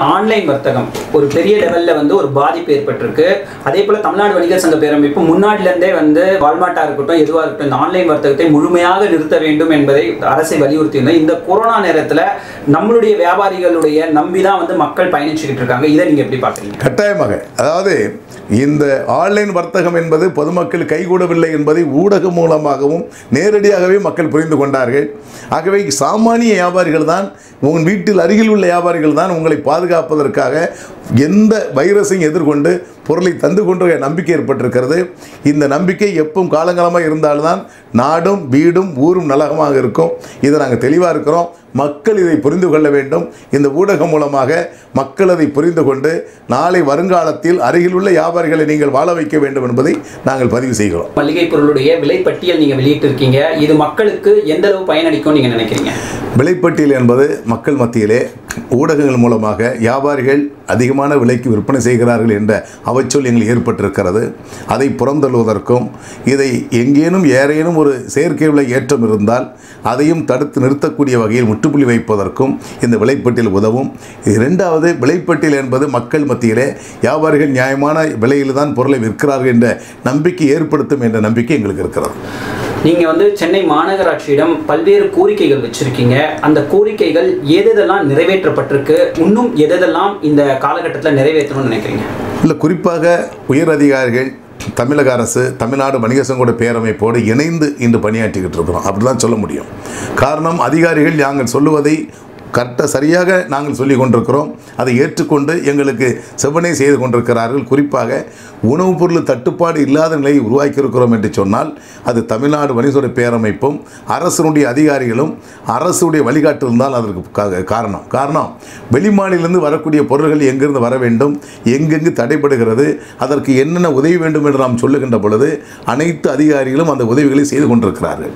online வர்த்தகம் ஒரு பெரிய லெவல்ல வந்து ஒரு பாதிப்பு ஏற்பட்டிருக்கு அதே போல தமிழ்நாடு வணிகர் சங்க பேரமைப்பு முன்னாடில இருந்தே வந்து வால்மார்ட்டா இருக்கட்டும் எதுவா இருக்கட்டும் இந்த ஆன்லைன் வர்த்தகத்தை முழுமையாக நிறுத்த வேண்டும் என்பதை அரசை வலியுறுத்தி இருந்தது இந்த கொரோனா நேரத்துல நம்மளுடைய வியாபாரிகளுடைய நம்பி தான் வந்து மக்கள் பயணிச்சுக்கிட்டு இருக்காங்க இதை நீங்க எப்படி பாக்குறீங்க கட்டாயமாக அதாவது இந்த ஆன்லைன் வர்த்தகம் என்பது பொதுமக்கள் கைகூடவில்லை என்பதை ஊடகம் மூலமாகவும் நேரடியாகவே மக்கள் புரிந்து கொண்டார்கள் ஆகவே சாமானிய வியாபாரிகள் தான் உங்கள் வீட்டில் அருகில் உள்ள வியாபாரிகள் தான் உங்களை பாதுகாப்பதற்காக எந்த வைரஸையும் எதிர்கொண்டு பொருளை தந்து கொண்டு நம்பிக்கை ஏற்பட்டிருக்கிறது இந்த நம்பிக்கை எப்பவும் காலங்காலமாக இருந்தால்தான் நாடும் வீடும் ஊரும் நலகமாக இருக்கும் இதை நாங்கள் தெளிவாக இருக்கிறோம் மக்கள் இதை புரிந்து கொள்ள வேண்டும் இந்த ஊடகம் மூலமாக மக்கள் அதை புரிந்து கொண்டு நாளை வருங்காலத்தில் அருகில் உள்ள வியாபாரிகளை நீங்கள் வாழ வைக்க வேண்டும் என்பதை நாங்கள் பதிவு செய்கிறோம் மளிகை பொருளுடைய விலை பட்டியல் நீங்க வெளியிட்டு இருக்கீங்க இது மக்களுக்கு எந்த அளவு பயனளிக்கும் நீங்க நினைக்கிறீங்க விலைப்பட்டியல் என்பது மக்கள் மத்தியிலே ஊடகங்கள் மூலமாக வியாபாரிகள் அதிகமான விலைக்கு விற்பனை செய்கிறார்கள் என்ற அவச்சொல் எங்களுக்கு ஏற்பட்டிருக்கிறது அதை புறந்தள்ளுவதற்கும் இதை எங்கேனும் ஏறேனும் ஒரு செயற்கை விலை ஏற்றம் இருந்தால் அதையும் தடுத்து நிறுத்தக்கூடிய வகையில் முற்றுப்புள்ளி வைப்பதற்கும் இந்த விலைப்பட்டியல் உதவும் இரண்டாவது விலைப்பட்டியல் என்பது மக்கள் மத்தியிலே வியாபாரிகள் நியாயமான விலையில் தான் பொருளை விற்கிறார்கள் என்ற நம்பிக்கை ஏற்படுத்தும் என்ற நம்பிக்கை எங்களுக்கு இருக்கிறது நீங்க வந்து சென்னை மாநகராட்சியிடம் பல்வேறு கோரிக்கைகள் வச்சிருக்கீங்க அந்த கோரிக்கைகள் எதெல்லாம் நிறைவேற்றப்பட்டிருக்கு இன்னும் எதெல்லாம் இந்த காலகட்டத்தில் நிறைவேற்றணும்னு நினைக்கிறீங்க இல்லை குறிப்பாக உயர் அதிகாரிகள் தமிழக அரசு தமிழ்நாடு வணிக சங்கோட பேரமைப்போடு இணைந்து இன்று பணியாற்றிக்கிட்டு இருக்கிறோம் அப்படி தான் சொல்ல முடியும் காரணம் அதிகாரிகள் நாங்கள் சொல்லுவதை கரெக்டாக சரியாக நாங்கள் சொல்லி கொண்டிருக்கிறோம் அதை ஏற்றுக்கொண்டு எங்களுக்கு செவ்வனே செய்து கொண்டிருக்கிறார்கள் குறிப்பாக உணவுப் பொருள் தட்டுப்பாடு இல்லாத நிலையை உருவாக்கியிருக்கிறோம் என்று சொன்னால் அது தமிழ்நாடு வணிகத்துறை பேரமைப்பும் அரசனுடைய அதிகாரிகளும் அரசுடைய வழிகாட்டுதல் தான் அதற்கு கா- காரணம் காரணம் வெளிமாநிலிருந்து வரக்கூடிய பொருள்கள் எங்கிருந்து வர வேண்டும் எங்கெங்கு தடைபடுகிறது அதற்கு என்னென்ன உதவி வேண்டும் என்று நாம் சொல்லுகின்ற பொழுது அனைத்து அதிகாரிகளும் அந்த உதவிகளை செய்து கொண்டிருக்கிறார்கள்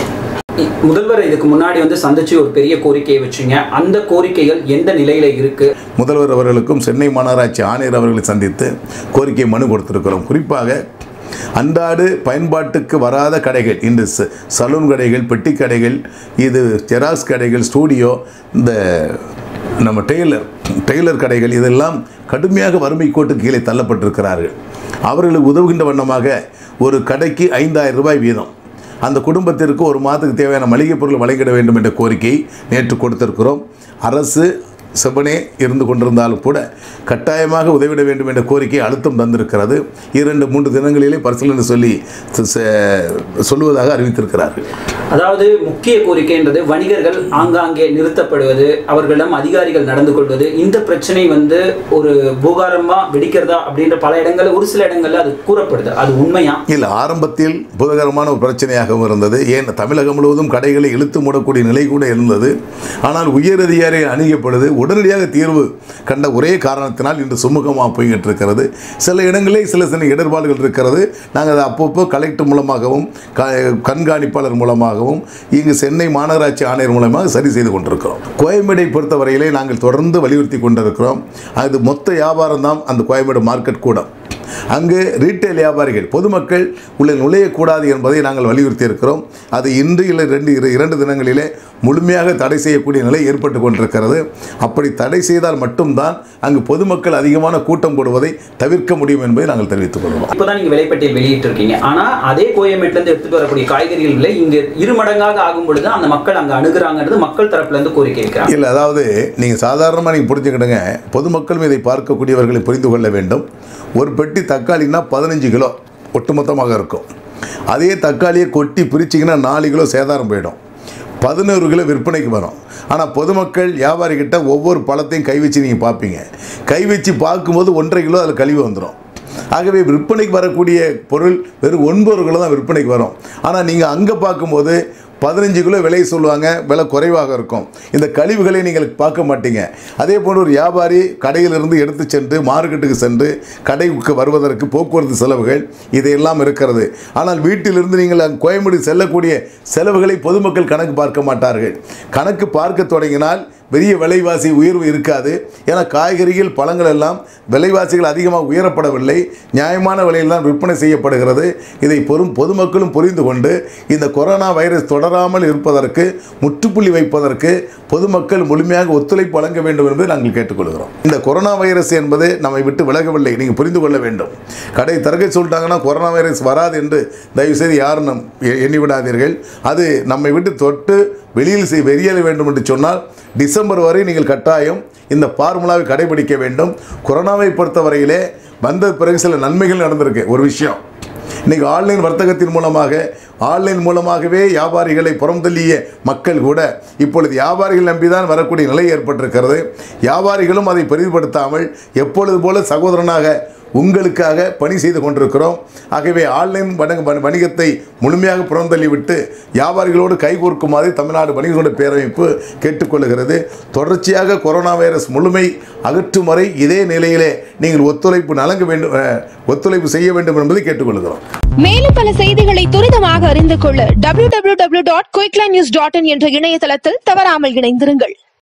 இ- முதல்வர் இதுக்கு முன்னாடி வந்து சந்திச்சு ஒரு பெரிய கோரிக்கையை வச்சீங்க அந்த கோரிக்கைகள் எந்த நிலையில இருக்கு முதல்வர் அவர்களுக்கும் சென்னை மாநகராட்சி ஆணையர் அவர்களை சந்தித்து கோரிக்கை மனு கொடுத்திருக்கிறோம் குறிப்பாக அன்றாடு பயன்பாட்டுக்கு வராத கடைகள் இன்று ச- சலூன் கடைகள் பெட்டி கடைகள் இது ஜெராக்ஸ் கடைகள் ஸ்டூடியோ இந்த நம்ம டெய்லர் டெய்லர் கடைகள் இதெல்லாம் கடுமையாக வறுமை கோட்டு கீழே தள்ளப்பட்டிருக்கிறார்கள் அவர்களுக்கு உதவுகின்ற வண்ணமாக ஒரு கடைக்கு ஐந்தாயிரம் ரூபாய் வீதம் அந்த குடும்பத்திற்கு ஒரு மாதத்துக்கு தேவையான மளிகை பொருள் வழங்கிட வேண்டும் என்ற கோரிக்கை நேற்று கொடுத்திருக்கிறோம் அரசு செவ்வனே இருந்து கொண்டிருந்தாலும் கூட கட்டாயமாக உதவிட வேண்டும் என்ற கோரிக்கை அழுத்தம் தந்திருக்கிறது இரண்டு மூன்று தினங்களிலே பரிசீலனை சொல்லி ச- ச- சொல்லுவதாக அறிவித்திருக்கிறார்கள் அதாவது முக்கிய கோரிக்கைன்றது வணிகர்கள் ஆங்காங்கே நிறுத்தப்படுவது அவர்களிடம் அதிகாரிகள் நடந்து கொள்வது இந்த பிரச்சனை வந்து ஒரு பூகாரமா வெடிக்கிறதா அப்படின்ற பல இடங்கள்ல ஒரு சில இடங்கள்ல அது கூறப்படுது அது உண்மையா இல்லை ஆரம்பத்தில் புதகரமான ஒரு பிரச்சனையாகவும் இருந்தது ஏன் தமிழகம் முழுவதும் கடைகளை இழுத்து மூடக்கூடிய நிலை கூட இருந்தது ஆனால் உயர் அதிகாரி அணுகப்படுது உடனடியாக தீர்வு கண்ட ஒரே காரணத்தினால் இன்று சுமூகமாக போய்கிட்டு இருக்கிறது சில இடங்களில் சில சில இடர்பாடுகள் இருக்கிறது நாங்கள் அதை அப்பப்போ கலெக்டர் மூலமாகவும் க கண்காணிப்பாளர் மூலமாகவும் இங்கு சென்னை மாநகராட்சி ஆணையர் மூலமாக சரி செய்து கொண்டிருக்கிறோம் கோயம்பேடை பொறுத்தவரையிலே நாங்கள் தொடர்ந்து வலியுறுத்தி கொண்டிருக்கிறோம் அது மொத்த வியாபாரம் தான் அந்த கோயம்பேடு மார்க்கெட் கூடம் அங்கு ரீட்டைல் வியாபாரிகள் பொதுமக்கள் உள்ள நுழையக்கூடாது என்பதை நாங்கள் வலியுறுத்தி இருக்கிறோம் அது இன்று இல்லை ரெண்டு இரு- இரண்டு தினங்களிலே முழுமையாக தடை செய்யக்கூடிய நிலை ஏற்பட்டு கொண்டிருக்கிறது அப்படி தடை செய்தால் மட்டும்தான் அங்கு பொதுமக்கள் அதிகமான கூட்டம் போடுவதை தவிர்க்க முடியும் என்பதை நாங்கள் தெரிவித்துக் கொள்வோம் இப்போதான் நீங்க விலைப்பட்டியல் வெளியிட்டு இருக்கீங்க ஆனா அதே கோயம்பேட்டுல இருந்து எடுத்துட்டு வரக்கூடிய காய்கறிகள் விலை இங்க இரு மடங்காக ஆகும் பொழுது அந்த மக்கள் அங்க அணுகுறாங்கன்றது மக்கள் தரப்புல இருந்து கோரிக்கை இருக்கிறாங்க இல்லை அதாவது நீங்கள் சாதாரணமாக நீங்கள் புரிஞ்சுக்கிடுங்க பொதுமக்களும் இதை பார்க்கக்கூடியவர்களை புரிந்து கொள்ள வேண்டும் ஒரு பெட்டி தக்காளின்னா பதினஞ்சு கிலோ ஒட்டுமொத்தமாக இருக்கும் அதே தக்காளியை கொட்டி பிரிச்சிங்கன்னா நாலு கிலோ சேதாரம் போயிடும் பதினோரு கிலோ விற்பனைக்கு வரும் ஆனால் பொதுமக்கள் வியாபாரிகிட்ட ஒவ்வொரு பழத்தையும் கை வச்சு நீங்கள் பார்ப்பீங்க கை வச்சு பார்க்கும்போது ஒன்றரை கிலோ அதில் கழிவு வந்துடும் ஆகவே விற்பனைக்கு வரக்கூடிய பொருள் வெறும் ஒன்பது கிலோ தான் விற்பனைக்கு வரும் ஆனால் நீங்கள் அங்கே பார்க்கும்போது பதினஞ்சு கிலோ விலை சொல்லுவாங்க விலை குறைவாக இருக்கும் இந்த கழிவுகளை நீங்கள் பார்க்க மாட்டீங்க அதே போன்று ஒரு வியாபாரி கடையிலிருந்து எடுத்து சென்று மார்க்கெட்டுக்கு சென்று கடைக்கு வருவதற்கு போக்குவரத்து செலவுகள் இதையெல்லாம் இருக்கிறது ஆனால் வீட்டிலிருந்து நீங்கள் அங்கு கோயம்பேடு செல்லக்கூடிய செலவுகளை பொதுமக்கள் கணக்கு பார்க்க மாட்டார்கள் கணக்கு பார்க்க தொடங்கினால் பெரிய விலைவாசி உயர்வு இருக்காது ஏன்னா காய்கறிகள் பழங்கள் எல்லாம் விலைவாசிகள் அதிகமாக உயரப்படவில்லை நியாயமான விலையில் தான் விற்பனை செய்யப்படுகிறது இதை பொறும் பொதுமக்களும் புரிந்து கொண்டு இந்த கொரோனா வைரஸ் தொடராமல் இருப்பதற்கு முற்றுப்புள்ளி வைப்பதற்கு பொதுமக்கள் முழுமையாக ஒத்துழைப்பு வழங்க வேண்டும் என்பதை நாங்கள் கேட்டுக்கொள்கிறோம் இந்த கொரோனா வைரஸ் என்பது நம்மை விட்டு விலகவில்லை நீங்கள் புரிந்து கொள்ள வேண்டும் கடை திறக்க சொல்லிட்டாங்கன்னா கொரோனா வைரஸ் வராது என்று தயவுசெய்து யாரும் நம் எ- எண்ணி விடாதீர்கள் அது நம்மை விட்டு தொட்டு வெளியில் செய் வெளியேற வேண்டும் என்று சொன்னால் டிசம்பர் வரை நீங்கள் கட்டாயம் இந்த ஃபார்முலாவை கடைபிடிக்க வேண்டும் கொரோனாவை பொறுத்தவரையிலே வந்த பிறகு சில நன்மைகள் நடந்திருக்கு ஒரு விஷயம் இன்னைக்கு ஆன்லைன் வர்த்தகத்தின் மூலமாக ஆன்லைன் மூலமாகவே வியாபாரிகளை புறம் தள்ளிய மக்கள் கூட இப்பொழுது வியாபாரிகள் நம்பிதான் வரக்கூடிய நிலை ஏற்பட்டிருக்கிறது வியாபாரிகளும் அதை பெரிதுபடுத்தாமல் எப்பொழுது போல சகோதரனாக உங்களுக்காக பணி செய்து கொண்டிருக்கிறோம் ஆகவே ஆன்லைன் வணிக வணி- வணிகத்தை முழுமையாக புறந்தள்ளிவிட்டு வியாபாரிகளோடு கைகோர்க்குமாறு தமிழ்நாடு வணிகர்களுடைய பேரமைப்பு கேட்டுக்கொள்கிறது தொடர்ச்சியாக கொரோனா வைரஸ் முழுமை அகற்றும் வரை இதே நிலையிலே நீங்கள் ஒத்துழைப்பு நலங்க வேண்டும் அஹ், ஒத்துழைப்பு செய்ய வேண்டும் என்பதை கேட்டுக்கொள்கிறோம் மேலும் பல செய்திகளை துரிதமாக அறிந்து கொள்ள www.quicklines.in என்ற இணையதளத்தில் தவறாமல் இணைந்திருங்கள்